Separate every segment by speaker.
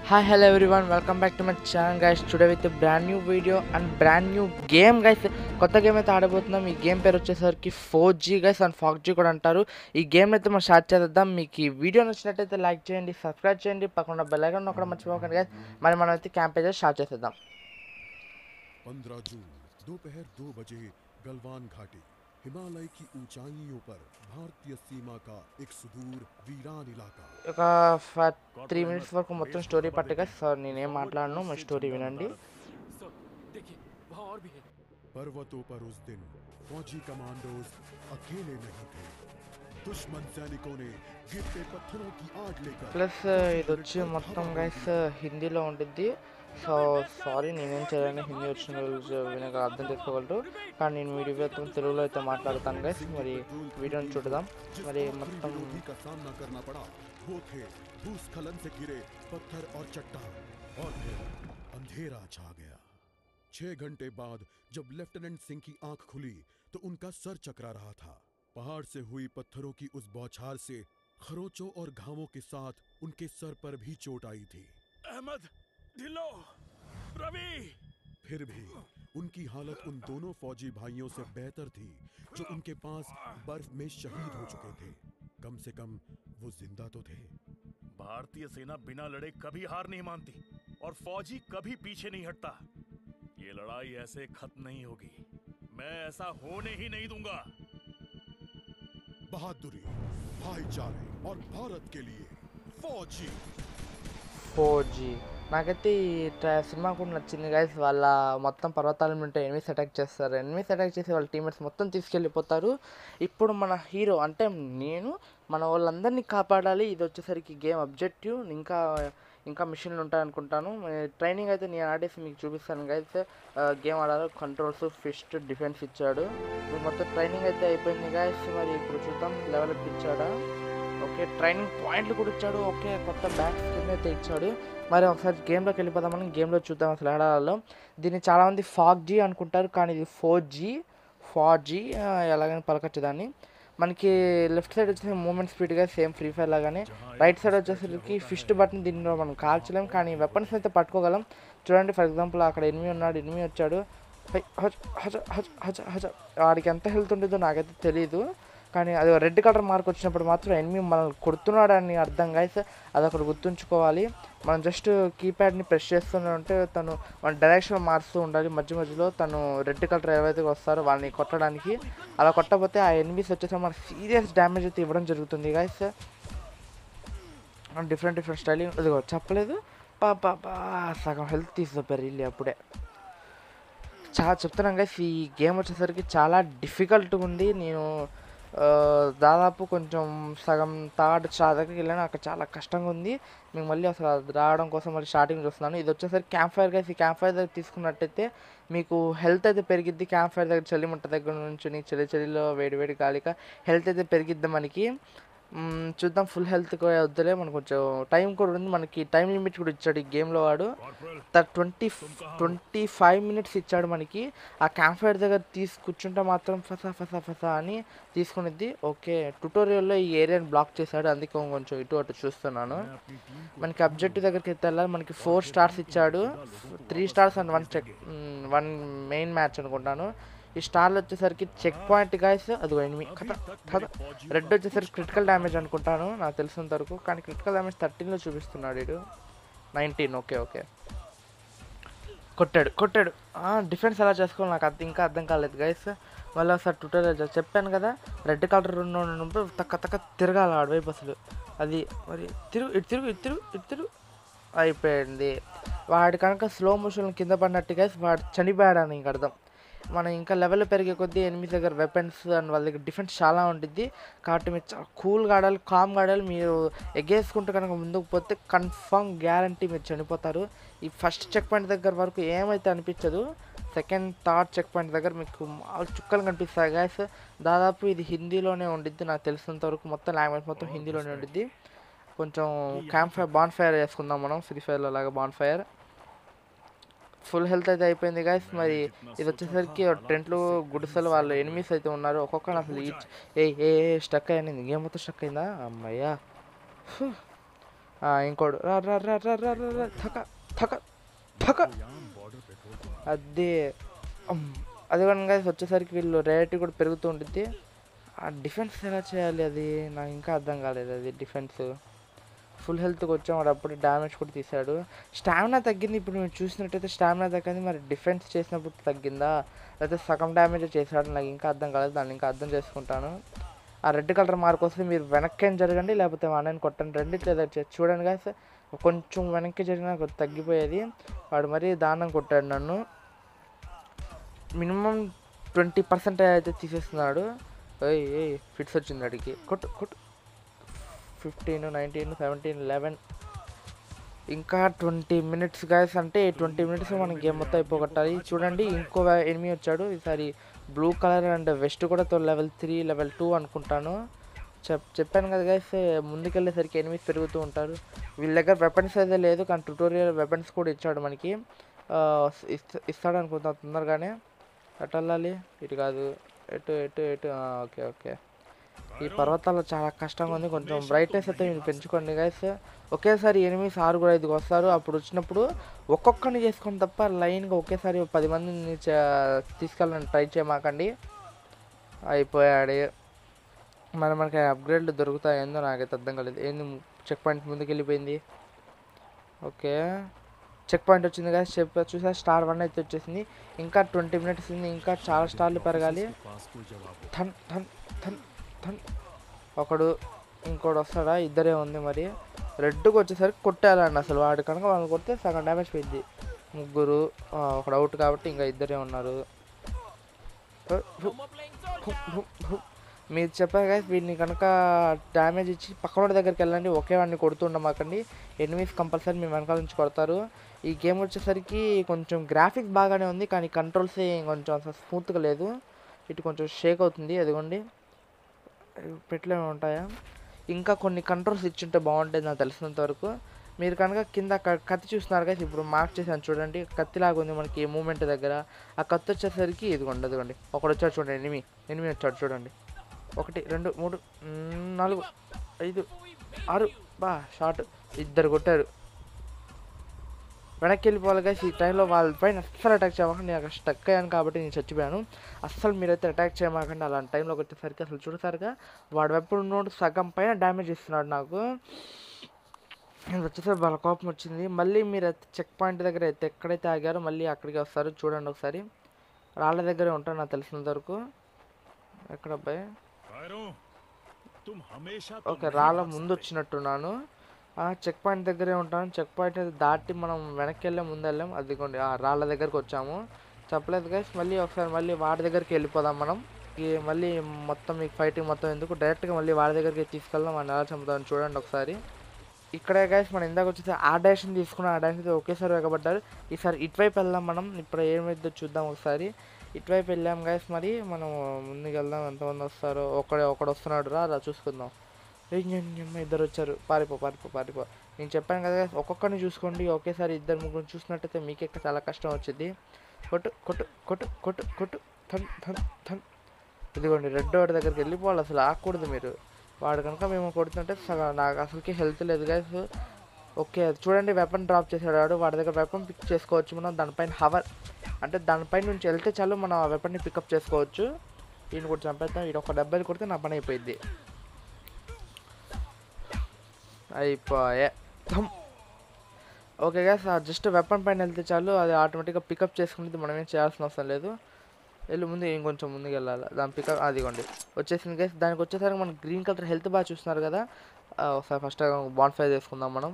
Speaker 1: Hi hello everyone welcome back to my channel guys today with brand new video and brand new game guys కొత్త game అయితే ఆడబోతున్నాం ఈ game పేరు వచ్చేసరికి four G guys and FAUG కూడా అంటారు ఈ గేమ్ అయితే మనం స్టార్ట్ చేద్దాం మీకు ఈ వీడియో నచ్చినట్టయితే లైక్ చేయండి సబ్స్క్రైబ్ చేయండి పక్కన బెల్ ఐకాన్ నొక్కడం మర్చిపోకండి గైస్ మరి మనం అయితే క్యాంపేజ్ స్టార్ట్ చేసేద్దాం
Speaker 2: पंद्रह जून दोपहर दो बजे गलवान घाटी हिमालय की ऊंचाइयों पर भारतीय सीमा का एक सुदूर वीरान इलाका
Speaker 1: ఒక త్రీ మినిట్స్ వరకు మొత్తం స్టోరీ పట్టగా సార్ నేనేం మాట్లాడను మీ స్టోరీ వినండి
Speaker 3: सर देखिए वहाँ और भी है
Speaker 2: पर्वतों पर उस दिन फौजी कमांडोज अकेले नहीं थे दुश्मन सैनिकों ने गिरते पत्थरों की आग लेकर
Speaker 1: ప్లస్ ఇది వచ్చి మొత్తం గైస్ హిందీలో ఉంటుంది సో సారీ నేనేం చేయలేను హిందీ వచ్చిన వాళ్ళు వినక అర్థం చేసుకోగలరు కానీ నేను వీడియో మొత్తం తెలుగులో అయితే మాట్లాడతాను గైస్ మరి వీడియోని చూడదాం
Speaker 2: जिस
Speaker 1: మరి
Speaker 2: और
Speaker 1: మొత్తం
Speaker 2: विरोधी का सामना करना पड़ा वो थे भूस्खलन से गिरे पत्थर और चट्टान और फिर अंधेरा छा गया छह घंटे बाद जब लेफ्टिनेंट सिंह की आंख खुली तो उनका सर चकरा रहा था पहाड़ से हुई पत्थरों की उस बौछार से खरोचों और घावों के साथ उनके सर पर भी चोट आई थी
Speaker 3: अहमद ढिल्लो रवि
Speaker 2: फिर भी उनकी हालत उन दोनों फौजी भाइयों से बेहतर थी जो उनके पास बर्फ में शहीद हो चुके थे कम से कम वो जिंदा तो थे
Speaker 4: भारतीय सेना बिना लड़े कभी हार नहीं मानती और फौजी कभी पीछे नहीं हटता ये लड़ाई ऐसे खत्म नहीं होगी मैं ऐसा होने ही नहीं दूंगा
Speaker 2: बहादुरी भाईचारे और भारत के लिए फौजी
Speaker 1: ఫోర్ జీ నాకైతే ఈ ట్ర- సినిమా కూడా నచ్చింది గైస్ వాళ్ళ మొత్తం పర్వతాల మీద ఎనిమిస్ అటాక్ చేస్తారు ఎనిమిస్ అటాక్ చేసి వాళ్ళ టీమేట్స్ మొత్తం తీసుకెళ్ళిపోతారు ఇప్పుడు మన హీరో అంటే నేను మన వాళ్ళందరినీ కాపాడాలి ఇది వచ్చేసరికి గేమ్ అబ్జెక్టివ్ ఇంకా ఇంకా మిషన్లు ఉంటాయనుకుంటాను ట్రైనింగ్ అయితే నేను ఆడేసి మీకు చూపిస్తాను గైస్ గేమ్ ఆడాలి కంట్రోల్స్ ఫిస్ట్ డిఫెన్స్ ఇచ్చాడు ఇప్పుడు మొత్తం ట్రైనింగ్ అయితే అయిపోయింది గైస్ మరి ఇప్పుడు చూద్దాం లెవెల్ అప్ ఇచ్చాడా ఓకే ట్రైనింగ్ పాయింట్లు కూడా ఇచ్చాడు ఓకే కొత్త బ్యాక్ స్కిన్ అయితే ఇచ్చాడు మరి ఒకసారి గేమ్లోకి వెళ్ళిపోదామని గేమ్లో చూద్దాం అసలు ఆడాలో దీన్ని చాలామంది ఫాగ్ జీ అనుకుంటారు కానీ ఇది ఫోర్ జీ ఫార్ జీ ఎలాగని పలకచ్చు దాన్ని మనకి లెఫ్ట్ సైడ్ వచ్చేసి మూమెంట్ స్పీడ్గా సేమ్ ఫ్రీ ఫైర్ లాగానే రైట్ సైడ్ వచ్చేసరికి ఫిస్ట్ బటన్ దీనిలో మనం కాల్చలేం కానీ వెపన్స్ అయితే పట్టుకోగలం చూడండి ఫర్ ఎగ్జాంపుల్ అక్కడ ఎనిమి ఉన్నాడు ఎనిమి వచ్చాడు హై, హజ హజ హజ హజ హజ వాడికి ఎంత హెల్త్ ఉంటుందో నాకైతే తెలియదు కానీ అది రెడ్ కలర్ మార్క్ వచ్చినప్పుడు మాత్రం ఎనిమి మనల్ని కొడుతున్నాడని అర్థం గాయస్ అది అక్కడ గుర్తుంచుకోవాలి మనం జస్ట్ కీప్యాడ్ని ప్రెస్ చేస్తూనే ఉంటే తను మన డైరెక్షన్ మారుస్తూ ఉండాలి మధ్య మధ్యలో తను రెడ్ కలర్ ఏవైతే వస్తారో వాళ్ళని కొట్టడానికి అలా కొట్టకపోతే ఆ ఎనిమిస్ వచ్చేసి మనకు సీరియస్ డ్యామేజ్ అయితే ఇవ్వడం జరుగుతుంది గాయస్ డిఫరెంట్ డిఫరెంట్ స్టైలింగ్ ఇదిగో చెప్పలేదు పా పా పా సగం హెల్త్ తీసుకోపారు వీళ్ళు అప్పుడే చాలా చెప్తున్నాను గైస్ ఈ గేమ్ వచ్చేసరికి చాలా డిఫికల్ట్గా ఉంది నేను ఆ, దాదాపు కొంచెం సగం థర్డ్ స్టార్ దగ్గరికి వెళ్ళాను అక్కడ చాలా కష్టంగా ఉంది మీకు మళ్ళీ అసలు అది రావడం కోసం మళ్ళీ స్టార్టింగ్ చూస్తున్నాను ఇది వచ్చేసరికి క్యాంప్ ఫైర్ గైస్ ఈ క్యాంప్ ఫైర్ దగ్గర తీసుకున్నట్టయితే మీకు హెల్త్ అయితే పెరిగిద్ది క్యాంప్ ఫైర్ దగ్గర చలిమంట దగ్గర నుంచి చలి చలిలో వేడి వేడి గాలిక హెల్త్ అయితే పెరిగిద్ది మనకి మ్మ్, చూద్దాం ఫుల్ హెల్త్ వద్దులే మనకు కొంచెం టైం కూడా ఉంది మనకి టైం లిమిట్ కూడా ఇచ్చాడు ఈ గేమ్లో వాడు ట్వంటీ ట్వంటీ ఫైవ్ మినిట్స్ ఇచ్చాడు మనకి ఆ క్యాంప్ ఫైర్ దగ్గర తీసి కూర్చుంటే మాత్రం ఫసా ఫసా ఫసా అని తీసుకునిద్ది ఓకే ట్యూటోరియల్లో ఈ ఏరియాని బ్లాక్ చేశాడు అందుకే కొంచెం ఇటు అటు చూస్తున్నాను మనకి అబ్జెక్టివ్ దగ్గరికి అయితే వెళ్ళాలి మనకి ఫోర్ స్టార్స్ ఇచ్చాడు three stars and one check one main match అనుకుంటాను ఈ స్టార్లు వచ్చేసరికి చెక్ పాయింట్ గాయస్ అది ఎనిమి కథ కథ రెడ్ వచ్చేసరికి క్రిటికల్ డ్యామేజ్ అనుకుంటాను నాకు తెలిసినంత వరకు కానీ క్రిటికల్ డ్యామేజ్ థర్టీన్లో చూపిస్తున్నాడు వీడు నైన్టీన్ ఓకే ఓకే కొట్టాడు కొట్టాడు డిఫెన్స్ ఎలా చేసుకోవాలి నాకు అది ఇంకా అర్థం కాలేదు గైస్ మళ్ళీ ఒకసారి ట్యూటోరియల్ చెప్పాను కదా రెడ్ కలర్ ఉన్నప్పుడు తక్క తక్క తిరగాలి ఆడవైపు అసలు అది మరి తిరుగు ఇటు తిరుగు ఇటు తిరుగు ఇటు తిరుగు అయిపోయింది వాడి కనుక స్లో మోషన్ కింద పడినట్టుగా వాడు చనిపోయాడని ఇంక అర్థం మనం ఇంకా లెవెల్ పెరిగే కొద్దీ ఎనిమిది దగ్గర వెపన్స్ అండ్ వాళ్ళ దగ్గర డిఫెన్స్ చాలా ఉంటుంది కాబట్టి మీరు చాలా కూల్గా ఆడాలి కామ్గా ఆడాలి మీరు ఎగేసుకుంటూ కనుక ముందుకు పోతే కన్ఫర్మ్ గ్యారంటీ మీరు చనిపోతారు ఈ ఫస్ట్ చెక్ పాయింట్ దగ్గర వరకు ఏమైతే అనిపించదు సెకండ్ థర్డ్ చెక్ పాయింట్ దగ్గర మీకు మామూలు చుక్కలు కనిపిస్తాయి గాయస్ దాదాపు ఇది హిందీలోనే ఉండిద్ది నాకు తెలిసినంత వరకు మొత్తం లాంగ్వేజ్ మొత్తం హిందీలోనే ఉండిద్ది కొంచెం క్యాంప్ ఫైర్ బాన్ ఫైర్ వేసుకుందాం మనం ఫ్రీ ఫైర్లో లాగా బాన్ ఫైర్ ఫుల్ హెల్త్ అయితే అయిపోయింది గాయస్ మరి ఇది వచ్చేసరికి టెంట్లు గుడిసెలు వాళ్ళు ఎనిమిస్ అయితే ఉన్నారు ఒక్కొక్కరు అసలు ఈచ్ ఏ ఏ స్టక్ అయింది గేమ్ మొత్తం స్టక్ అయిందా అమ్మయ్యా ఆ, ఇంకోడు రా రా రా రా రా రా రా థక థక థక అదే అమ్. అది కనుక వచ్చేసరికి వీళ్ళు రేట్ కూడా పెరుగుతూ ఉంటుంది ఆ డిఫెన్స్ ఎలా చేయాలి అది నాకు ఇంకా అర్థం కాలేదు అది డిఫెన్స్ ఫుల్ హెల్త్కి వచ్చాం వాడు అప్పుడు డ్యామేజ్ కూడా తీశాడు స్టామినా తగ్గింది ఇప్పుడు మేము చూసినట్టయితే స్టామినా తగ్గింది మరి డిఫెన్స్ చేసినప్పుడు తగ్గిందా లేకపోతే సగం డ్యామేజ్ చేశాడు నాకు ఇంకా అర్థం కాలేదు దాన్ని ఇంకా అర్థం చేసుకుంటాను ఆ రెడ్ కలర్ మార్క్ వస్తే మీరు వెనక్కి జరగండి లేకపోతే వాడిని కొట్టండి రెండిట్లో ఏదో చే- చూడండి guys కొంచెం వెనక్కి జరిగినా కొద్ది తగ్గిపోయేది వాడు మరీ దానం కొట్టాడు నన్ను మినిమం ట్వంటీ పర్సెంట్ అయితే తీసేస్తున్నాడు ఏయ్ ఏయ్ ఫిట్స్ వచ్చింది అడిగి కొట్టు కొట్టు ఫిఫ్టీన్ నైన్టీన్ సెవెంటీన్ లెవెన్ ఇంకా ట్వంటీ మినిట్స్ గాయస్ అంటే ట్వంటీ మినిట్స్ మనం గేమ్ మొత్తం అయిపోగొట్టాలి చూడండి ఇంకో ఎనిమి వచ్చాడు ఈసారి బ్లూ కలర్ అండ్ వెస్ట్ కూడా లెవెల్ త్రీ లెవెల్ టూ అనుకుంటాను చెప్ చెప్పాను కదా గైస్ ముందుకెళ్ళేసరికి ఎనిమిస్ పెరుగుతూ ఉంటారు వీళ్ళ దగ్గర వెపన్స్ అయితే లేదు కానీ ట్యూటోరియల్ వెపన్స్ కూడా ఇచ్చాడు మనకి ఆ, ఇస్త- ఇస్తాడు అనుకుంటా తొందరగానే ఎటు వెళ్ళాలి ఇటు కాదు ఎటు ఎటు ఎటు ఆ, ఓకే ఓకే ఈ పర్వతాల్లో చాలా కష్టంగా ఉంది కొంచెం బ్రైట్నెస్ అయితే మీరు పెంచుకోండి గైస్ ఒకేసారి ఎనిమిది ఆరుగురు ఐదుగు వస్తారు అప్పుడు వచ్చినప్పుడు ఒక్కొక్కరిని చేసుకొని తప్ప లైన్గా ఒకేసారి పది మందిని చే- తీసుకెళ్ళడానికి ట్రై చేయమాకండి అయిపోయాడు మరి మనకి అప్గ్రేడ్లు దొరుకుతాయి ఏందో నాకైతే అర్థం కాలేదు ఏంది చెక్ పాయింట్ ముందుకు వెళ్ళిపోయింది ఓకే చెక్ పాయింట్ వచ్చింది కదా చెప్ప చూసా స్టార్ వన్ అయితే వచ్చేసింది ఇంకా ట్వంటీ మినిట్స్ ఉంది ఇంకా చాలా స్టార్లు పెరగాలి థన్ థన్ థన్ థన్ ఒకడు ఇంకోటి వస్తాడా ఇద్దరే ఉంది మరి రెడ్కి వచ్చేసరికి కొట్టేయాలండి అసలు వాడు కనుక వాళ్ళు కొడితే సగం డ్యామేజ్ పోయింది ముగ్గురు ఆ, ఒకడు అవుట్ కాబట్టి ఇంకా ఇద్దరే ఉన్నారు హు, హు, హు, హు, హు. మీరు చెప్పారు కదా వీడిని కనుక డ్యామేజ్ ఇచ్చి పక్కన దగ్గరికి వెళ్ళండి ఒకే వాడిని కొడుతుండమాకండి ఎనిమిస్ కంపల్సరీ మీ వెనకాల నుంచి కొడతారు ఈ గేమ్ వచ్చేసరికి కొంచెం గ్రాఫిక్స్ బాగానే ఉంది కానీ కంట్రోల్స్ కొంచెం అసలు స్మూత్గా లేదు ఇటు కొంచెం షేక్ అవుతుంది అదిగోండి పెట్లే ఉంటాయా ఇంకా కొన్ని కంట్రోల్స్ ఇచ్చుంటే బాగుంటుంది నాకు తెలిసినంత వరకు మీరు కనుక కింద క- కత్తి చూస్తున్నారు కదా ఇప్పుడు మార్క్ చేశాను చూడండి కత్తిలాగా ఉంది మనకి మూమెంట్ దగ్గర ఆ కత్తి వచ్చేసరికి ఇదిగోండి అదిగోండి ఒకడు వచ్చాడు చూడండి ఎనిమి ఎనిమి వచ్చాడు చూడండి ఒకటి రెండు మూడు మ్, నాలుగు ఐదు ఆరు బా షార్ట్ ఇద్దరు కొట్టారు వెనక్కి వెళ్ళిపోవాలి guys. ఈ టైంలో వాళ్ళపైన అస్సలు అటాక్ చేయమాకండి నేను అక్కడ స్టక్ అయ్యాను కాబట్టి నేను చచ్చిపోయాను అస్సలు మీరైతే అటాక్ చేయమాకండి అలాంటి టైంలోకి వచ్చేసరికి అసలు చూడసారిగా వాడు ఎప్పుడు ఉన్నోడు సగం పైన డ్యామేజ్ ఇస్తున్నాడు నాకు నేను వచ్చేసరికి వాళ్ళ కోపం వచ్చింది మళ్ళీ మీరు చెక్ పాయింట్ దగ్గర అయితే ఎక్కడైతే ఆగారో మళ్ళీ అక్కడికి వస్తారు చూడండి ఒకసారి రాళ్ళ దగ్గరే ఉంటాను నాకు తెలిసినంత వరకు ఎక్కడ అబ్బాయి
Speaker 4: कायरों, तुम हमेशा तो
Speaker 1: ఓకే
Speaker 4: नहीं
Speaker 1: రాళ్ళ
Speaker 4: भाग
Speaker 1: ముందు
Speaker 4: सकते।
Speaker 1: వచ్చినట్టున్నాను ఆ చెక్ పాయింట్ దగ్గరే ఉంటాను చెక్ పాయింట్ అయితే దాటి మనం వెనక్కి వెళ్ళే ముందు వెళ్ళాం అదిగోండి ఆ రాళ్ళ దగ్గరకు వచ్చాము చెప్పలేదు గైస్ మళ్ళీ ఒకసారి మళ్ళీ వాడి దగ్గరికి వెళ్ళిపోదాం మనం ఈ మళ్ళీ మొత్తం మీకు ఫైటింగ్ మొత్తం ఎందుకు డైరెక్ట్గా మళ్ళీ వాడి దగ్గరికి తీసుకెళ్దాం మనం ఎలా చంపుతాం చూడండి ఒకసారి ఇక్కడే గైస్ మనం ఇందాక వచ్చేసి ఆ డైరెక్షన్ తీసుకున్న ఆ డైరెక్షన్ ఒకేసారి వెగబడ్డారు ఈసారి ఇటువైపు వెళ్దాం మనం ఇప్పుడు ఏమైందో చూద్దాం ఒకసారి ఇటువైపు వెళ్ళాం గైస్ మరి మనం ముందుకు వెళ్దాం ఎంతమంది వస్తారో ఒకడే ఒకడు వస్తున్నాడు రా రా చూసుకుందాం ఏయ్ ញ- ញ- ఇద్దరు వచ్చారు పారిపో పారిపో పారిపో నేను చెప్పాను కదా guys, ఒక్కొక్కరిని చూసుకోండి ఒకేసారి ఇద్దరు ముగ్గురు చూసినట్టయితే మీకే చాలా కష్టం వచ్చింది కొట్టు కొట్టు కొట్టు కొట్టు కొట్టు థన్ థన్ థన్ ఇదిగోండి రెడ్ వాడి దగ్గరికి వెళ్ళిపోవాలి అసలు ఆకూడదు మీరు వాడు కనుక మేము కొడుతుంటే సగం నాకు అసలుకి హెల్త్ లేదు గైస్ ఓకే చూడండి వెపన్ డ్రాప్ చేసాడు వాడు వాడి దగ్గర వెపన్ పిక్ చేసుకోవచ్చు మనం దానిపైన హవర్ అంటే దానిపైన నుంచి వెళ్తే చాలు మనం ఆ వెపన్ని పికప్ చేసుకోవచ్చు ఈయన కూడా చంపేద్దాం ఈయన ఒక డెబ్బై కొడితే నా పని అయిపోయింది అయిపోయే ధమ్. ఓకే గ్యాస్ జస్ట్ వెపన్ పైన వెళ్తే చాలు అది ఆటోమేటిక్గా పికప్ చేసుకునేది మనం ఏం చేయాల్సిన అవసరం లేదు వెళ్ళి ముందు ఇంకొంచెం ముందుకు వెళ్ళాలి దాని పికప్ అదిగోండి వచ్చేసింది గైస్ దానికి వచ్చేసరికి మనం గ్రీన్ కలర్ హెల్త్ బాగా చూస్తున్నారు కదా ఆ, ఒకసారి ఫస్ట్ బాన్ ఫైర్ చేసుకుందాం మనం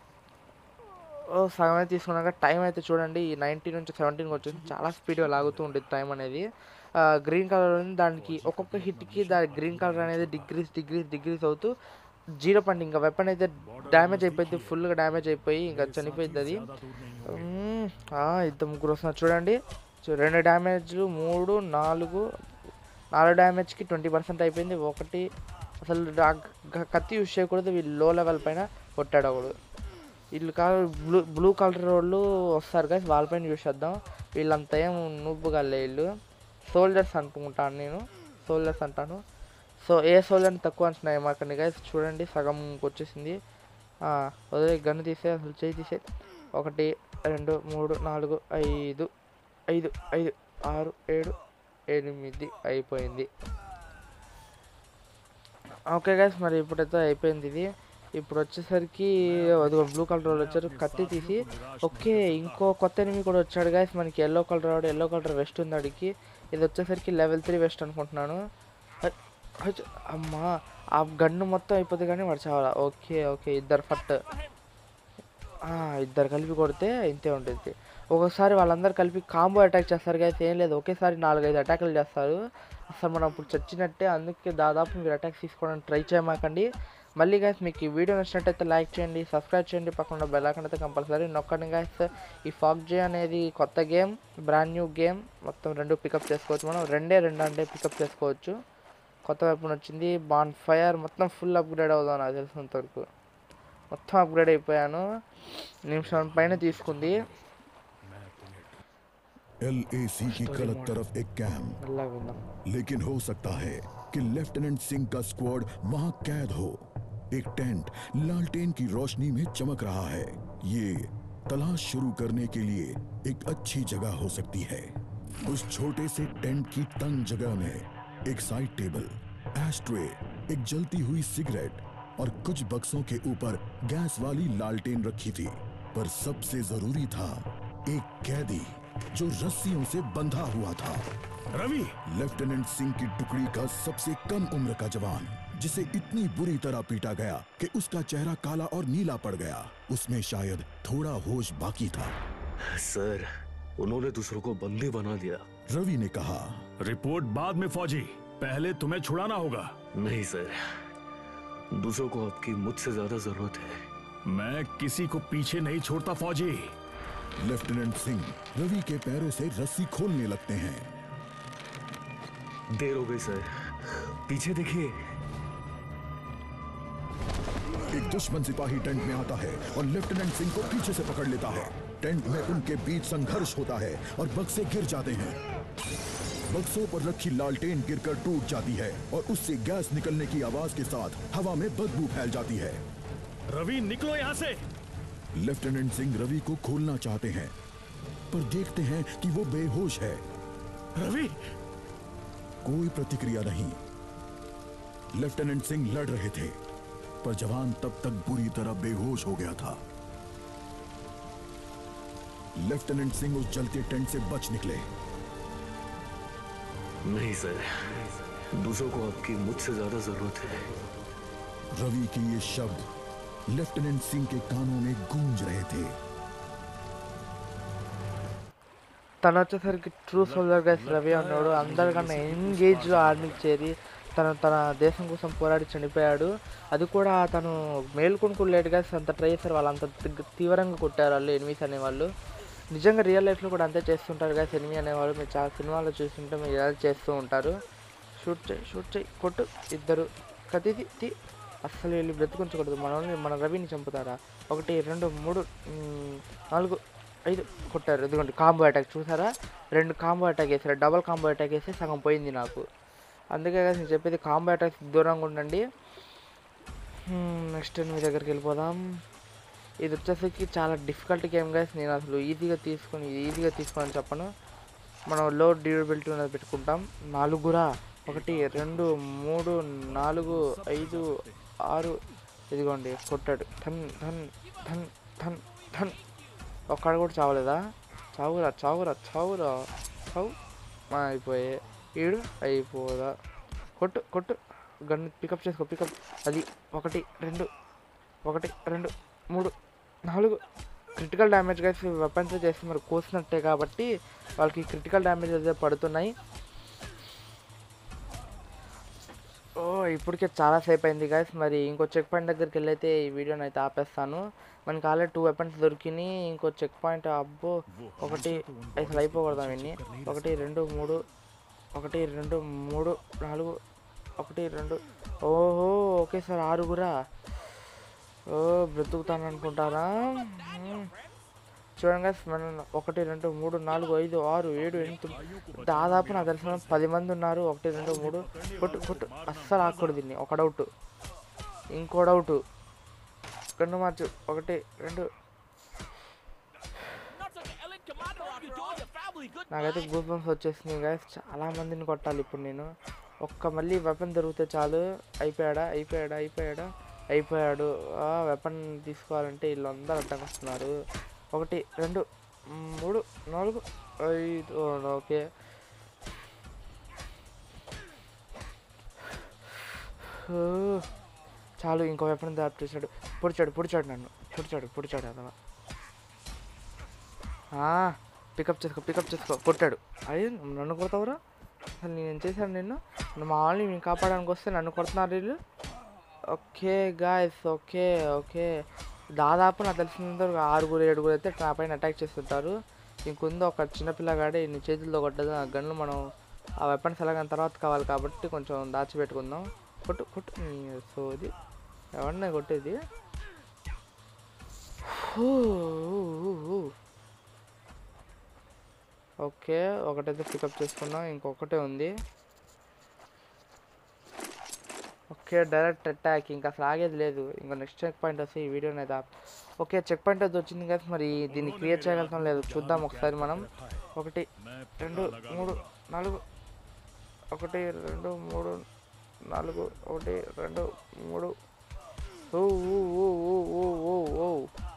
Speaker 1: ఓ సగం అయితే తీసుకున్నాక టైం అయితే చూడండి ఈ నైన్టీ నుంచి సెవెంటీన్కి వచ్చేసి చాలా స్పీడ్గా లాగుతూ ఉంటుంది టైం అనేది గ్రీన్ కలర్ ఉంది దానికి ఒక్కొక్క హిట్కి దాని గ్రీన్ కలర్ అనేది డిగ్రీస్ డిగ్రీస్ డిగ్రీస్ అవుతూ జీరో పాయింట్ ఇంకా వెపన్ అయితే డ్యామేజ్ అయిపోయింది ఫుల్గా డ్యామేజ్ అయిపోయి ఇంకా చనిపోయింది అది మ్మ్. ఆ, ఇద్దరు ముగ్గురు వస్తున్నారు చూడండి చూ- రెండు డ్యామేజ్లు మూడు నాలుగు నాలుగు డ్యామేజ్కి ట్వంటీ పర్సెంట్ అయిపోయింది ఒకటి అసలు ఆ గ- కత్తి యూజ్ చేయకూడదు వీళ్ళు లో లెవెల్ పైన కొట్టాడు ఒకడు వీళ్ళు కాదు బ్లూ బ్లూ కలర్ వాళ్ళు వస్తారు కదా వాళ్ళపైన యూజ్ చేద్దాం వీళ్ళంతా ఏం నువ్వుగా వీళ్ళు సోల్జర్స్ అనుకుంటాను నేను సోల్జర్స్ అంటాను సో ఏ సోల్జర్ని తక్కువ అంటున్నాయి మాకండి గైస్ చూడండి సగం వచ్చేసింది ఆ, వదిలే గన్ను తీసే అసలు చేయి తీసే ఒకటి రెండు మూడు నాలుగు ఐదు ఐదు ఐదు ఆరు ఏడు ఎనిమిది అయిపోయింది ఓకే గైస్ మరి ఇప్పుడైతే అయిపోయింది ఇది ఇప్పుడు వచ్చేసరికి అది బ్లూ కలర్ వాళ్ళు వచ్చారు కత్తి తీసి ఓకే ఇంకో కొత్త ఎనిమి కూడా వచ్చాడు గైస్ మనకి ఎల్లో కలర్ వాడు ఎల్లో కలర్ వెస్ట్ ఉంది అడిగి ఇది వచ్చేసరికి లెవెల్ త్రీ వెస్ట్ అనుకుంటున్నాను అ- అచ్చ, అమ్మా ఆ గన్ను మొత్తం అయిపోతుంది కానీ వాడు చావాలా ఓకే ఓకే ఇద్దరు ఫట్ ఆ, ఇద్దరు కలిపి కొడితే ఇంతే ఉంటుంది ఒక్కొక్కసారి వాళ్ళందరూ కలిపి కాంబో అటాక్ చేస్తారు కదా ఏం లేదు ఒకేసారి నాలుగైదు అటాకులు చేస్తారు అసలు మనం ఇప్పుడు చచ్చినట్టే అందుకే దాదాపు మీరు అటాక్స్ తీసుకోవడానికి ట్రై చేయమాకండి మళ్ళీ గాయస్ మీకు ఈ వీడియో నచ్చినట్టయితే లైక్ చేయండి సబ్స్క్రైబ్ చేయండి పక్కన బెల్ ఐకాన్ అయితే కంపల్సరీ నొక్కండి గాయస్ ఈ ఫాక్ జే అనేది కొత్త గేమ్ బ్రాండ్ న్యూ గేమ్ మొత్తం రెండు పికప్ చేసుకోవచ్చు మనం రెండే రెండు అంటే పికప్ చేసుకోవచ్చు కొత్త వెపన్ వచ్చింది బాన్ ఫైర్ మొత్తం ఫుల్ అప్గ్రేడ్ అవుదాం నాకు తెలిసినంత వరకు మొత్తం అప్గ్రేడ్ అయిపోయాను నిమిషం పైన తీసుకుంది
Speaker 2: एल की गलत तरफ एक कैंप
Speaker 1: మెల్లగా విందాం
Speaker 2: लेकिन हो सकता है कि लेफ्टिनेंट सिंह का स्क्वाड वहां कैद हो एक टेंट लालटेन की रोशनी में चमक रहा है ये तलाश शुरू करने के लिए एक अच्छी जगह हो सकती है उस छोटे से टेंट की तंग जगह में एक साइड टेबल एस्ट्रे एक जलती हुई सिगरेट और कुछ बक्सों के ऊपर गैस वाली लालटेन रखी थी पर सबसे जरूरी था एक कैदी जो रस्सियों से बंधा हुआ था
Speaker 4: रवि
Speaker 2: लेफ्टिनेंट सिंह की टुकड़ी का सबसे कम उम्र का जवान जिसे इतनी बुरी तरह पीटा गया कि उसका चेहरा काला और नीला पड़ गया उसमें शायद थोड़ा होश बाकी था
Speaker 5: सर उन्होंने दूसरों को बंदी बना दिया
Speaker 2: रवि ने कहा
Speaker 4: रिपोर्ट बाद में फौजी पहले तुम्हें छुड़ाना होगा
Speaker 5: नहीं सर दूसरों को आपकी मुझसे ज्यादा जरूरत है
Speaker 4: मैं किसी को पीछे नहीं छोड़ता फौजी
Speaker 2: लेफ्टिनेंट सिंह रवि के पैरों से रस्सी खोलने लगते हैं
Speaker 5: देर हो गई सर पीछे देखिए
Speaker 2: एक दुश्मन सिपाही टेंट में आता है और लेफ्टिनेंट सिंह को पीछे से पकड़ लेता है टेंट में उनके बीच संघर्ष होता है और बक्से गिर जाते हैं बक्सों पर रखी लालटेन गिरकर टूट जाती है और उससे गैस निकलने की आवाज के साथ हवा में बदबू फैल जाती है
Speaker 4: रवि निकलो यहाँ से
Speaker 2: लेफ्टिनेंट सिंह रवि को खोलना चाहते हैं पर देखते हैं कि वो बेहोश है
Speaker 4: रवि
Speaker 2: कोई प्रतिक्रिया नहीं लेफ्टिनेंट सिंह लड़ रहे थे पर जवान तब तक बुरी तरह बेहोश हो गया था लेफ्टिनेंट सिंह उस जलते टेंट से बच निकले
Speaker 5: नहीं सर दूसरों को आपकी मुझसे ज्यादा जरूरत है
Speaker 2: रवि के ये शब्द लेफ्टिनेंट सिंह के कानों में गूंज रहे थे
Speaker 1: తను వచ్చేసరికి ట్రూ సోల్జర్ గైస్ రవి అన్నాడు అందరికన్నా ఎంగేజ్లో ఆర్మీ చేరి తను తన దేశం కోసం పోరాడి చనిపోయాడు అది కూడా తను మేల్కొని కూడా లేట్ గైస్ అంత ట్రై చేశారు వాళ్ళు అంత తీ- తీవ్రంగా కొట్టారు వాళ్ళు ఎనిమిస్ అనేవాళ్ళు నిజంగా రియల్ లైఫ్లో కూడా అంతే చేస్తుంటారు గైస్ ఎనిమి అనేవాళ్ళు మీరు చాలా సినిమాలో చూస్తుంటే మీరు ఇలా చేస్తూ ఉంటారు షూట్ చేయి షూట్ చేయి కొట్టు ఇద్దరు కత్తి తీ- తీ అస్సలు వీళ్ళు బ్రతికుంచకూడదు మన వాళ్ళని- మన రవిని చంపుతారా ఒకటి రెండు మూడు మ్, నాలుగు ఐదు కొట్టారు ఇదిగోండి కాంబో అటాక్ చూసారా రెండు కాంబో అటాక్ వేసారు డబల్ కాంబో అటాక్ వేసి సగం పోయింది నాకు అందుకే కదా నేను చెప్పేది కాంబో అటాక్ దూరంగా ఉండండి నెక్స్ట్ మీ దగ్గరికి వెళ్ళిపోదాం ఇది వచ్చేసరికి చాలా డిఫికల్ట్ గేమ్ గైస్ నేను అసలు ఈజీగా తీసుకొని ఈజీగా తీసుకొని చెప్పను మనం లో డ్యూరబిలిటీ ఉన్నది పెట్టుకుంటాం నాలుగురా ఒకటి రెండు మూడు నాలుగు ఐదు ఆరు ఇదిగోండి కొట్టాడు ధన్ ధన్ ధన్ ధన్ ధన్ ఒక్కడ కూడా చావలేదా చావురా చావురా చావురా చావు మా అయిపోయే ఈడు అయిపోదా కొట్టు కొట్టు గన్ పికప్ చేసుకో పికప్ అది ఒకటి రెండు ఒకటి రెండు మూడు నాలుగు క్రిటికల్ డ్యామేజ్ గైస్ వెపన్స్ చేసి మరి కోసినట్టే కాబట్టి వాళ్ళకి క్రిటికల్ డ్యామేజ్ అయితే పడుతున్నాయి ఓ ఇప్పటికే చాలా సేపు అయింది గైస్ మరి ఇంకో చెక్ పాయింట్ దగ్గరికి వెళ్ళైతే ఈ వీడియోని అయితే ఆపేస్తాను మనకి ఆల్రెడీ టూ వెపన్స్ దొరికినాయి ఇంకో చెక్ పాయింట్ అబ్బో ఒకటి అసలు అయిపోకూడదు అవన్నీ ఒకటి రెండు మూడు ఒకటి రెండు మూడు నాలుగు ఒకటి రెండు ఓహో ఓకే సార్ ఆరుగురా ఓ బ్రతుకుతాను అనుకుంటారా మ్మ్. చూడండి guys, మనం ఒకటి రెండు మూడు నాలుగు ఐదు ఆరు ఏడు ఎనిమిది తొమ్మిది. దాదాపు నాకు తెలిసిన పది మంది ఉన్నారు ఒకటి రెండు మూడు కొట్టు కొట్టు అస్సలు ఆకూడదు దీన్ని ఒక డౌట్ ఇంకో డౌట్ గన్ను మార్చు ఒకటి రెండు
Speaker 3: Not such an elite commander after all. Your family, good
Speaker 1: నాకైతే గూస్ బంప్స్ వచ్చేసినాయి గాయస్ చాలా మందిని కొట్టాలి ఇప్పుడు నేను ఒక్క మళ్ళీ వెపన్ దొరికితే చాలు అయిపోయాడా అయిపోయాడా అయిపోయాడా అయిపోయాడు వెపన్ తీసుకోవాలంటే వీళ్ళు అందరూ అడ్డం వస్తున్నారు ఒకటి రెండు మ్, మూడు నాలుగు ఐదు ఓ, ఓకే ఓ, చాలు ఇంకో వెపన్ దాప్ చేశాడు పొడిచాడు పొడిచాడు నన్ను పొడిచాడు పొడిచాడు అదవా పికప్ చేసుకో పికప్ చేసుకో కొట్టాడు అయ్యి నన్ను కొడతావురా అసలు నేను చేశాను నిన్ను నువ్వు మా వాళ్ళని నేను కాపాడడానికి వస్తే నన్ను కొడుతున్నారు వీళ్ళు ఓకే గాయస్ ఓకే ఓకే దాదాపు నాకు తెలిసినంత వరకు ఆరుగురు ఏడుగురు అయితే నా పైన అటాక్ చేస్తుంటారు ఇంకొంది ఒక చిన్న పిల్లగాడే ఇన్ని చేతులతో కొట్టదు ఆ గన్ను మనం ఆ వెపన్స్ ఎలాగైనా తర్వాత కావాలి కాబట్టి కొంచెం దాచిపెట్టుకుందాం కొట్టు కొట్టు నీ సోది ఎవరిని కొట్టేది హూ, ఊ, ఊ, ఊ. ఓకే ఒకటైతే పికప్ చేసుకున్నాం ఇంకొకటే ఉంది ఓకే డైరెక్ట్ అటాక్ ఇంకా అసలు ఆగేది లేదు ఇంకా నెక్స్ట్ చెక్ పాయింట్ వస్తే ఈ వీడియోని అయితే ఆప్- ఓకే చెక్ పాయింట్ అయితే వచ్చింది కదా మరి దీన్ని క్లియర్ చేయగలుగుతాం లేదు చూద్దాం ఒకసారి మనం ఒకటి రెండు మూడు నాలుగు ఒకటి రెండు మూడు నాలుగు ఒకటి రెండు మూడు ఓ ఓ ఓ ఓ ఓ ఓ ఓ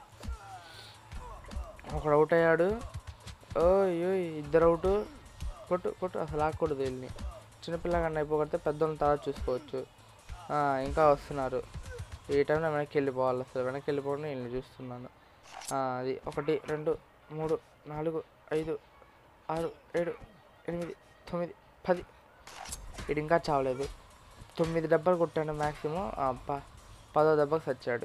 Speaker 1: ఒకడు అవుట్ అయ్యాడు ఓయ్ ఓయ్ ఇద్దరు అవుట్ కొట్టు కొట్టు అసలు ఆకూడదు వీళ్ళని చిన్నపిల్లగాడిని అయిపోగొడితే పెద్దోళ్ళని తర్వాత చూసుకోవచ్చు ఆ, ఇంకా వస్తున్నారు ఈ టైంలో వెనక్కి వెళ్ళిపోవాలి అసలు వెనక్కి వెళ్ళిపోవడం వీళ్ళని చూస్తున్నాను ఆ, అది ఒకటి రెండు మూడు నాలుగు ఐదు ఆరు ఏడు ఎనిమిది తొమ్మిది పది ఇది ఇంకా చావలేదు తొమ్మిది డబ్బాలు కొట్టాను మ్యాక్సిమం అబ్బా పదో దెబ్బకి చచ్చాడు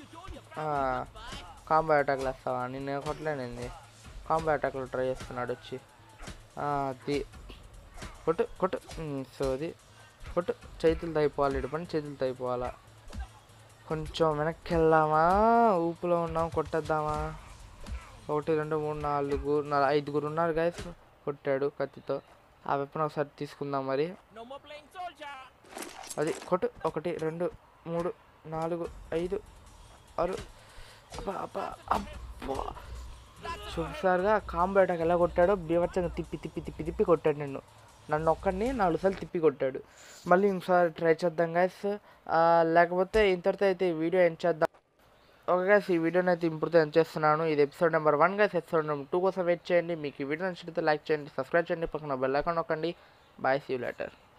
Speaker 1: కాంబో అటాక్లు వేస్తావా నిన్ను కొట్టలేనింది కాంబో అటాక్లు ట్రై చేస్తున్నాడు వచ్చి ఆ, అది కొట్టు కొట్టు ఉమ్, సో అది కొట్టు చేతులు తైపోవాలి ఇటు పని చేతులు తైపోవాలా కొంచెం వెనక్కి వెళ్దామా ఊపులో ఉన్నాం కొట్టేద్దామా ఒకటి రెండు మూడు నాలుగు నాలుగు ఐదుగురు ఉన్నారు గైస్ కొట్టాడు కత్తితో ఆ వెపన్ ఒకసారి తీసుకుందాం మరి
Speaker 3: No more playing soldier.
Speaker 1: అది కొట్టు ఒకటి రెండు మూడు నాలుగు ఐదు ఆరు అబ్బా అబ్బా అబ్బా చూసారుగా కాంబో అటాక్ ఎలా కొట్టాడో బీభత్సంగా తిప్పి తిప్పి తిప్పి తిప్పి కొట్టాడు నన్ను నన్ను ఒక్కడిని నాలుగు సార్లు తిప్పి కొట్టాడు మళ్ళీ ఇంకోసారి ట్రై చేద్దాం గైస్ లేకపోతే ఇంతటితో అయితే ఈ వీడియో ఎండ్ చేద్దాం ఓకే గైస్ ఈ వీడియోని అయితే ఇంప్రూవ్ ఎండ్ చేస్తున్నాను ఇది episode number one guys episode number two కోసం వెయిట్ చేయండి మీకు ఈ వీడియో నచ్చితే లైక్ చేయండి సబ్స్క్రైబ్ చేయండి పక్కన బెల్ ఐకాన్ నొక్కండి బాయ్ సీ యూ లెటర్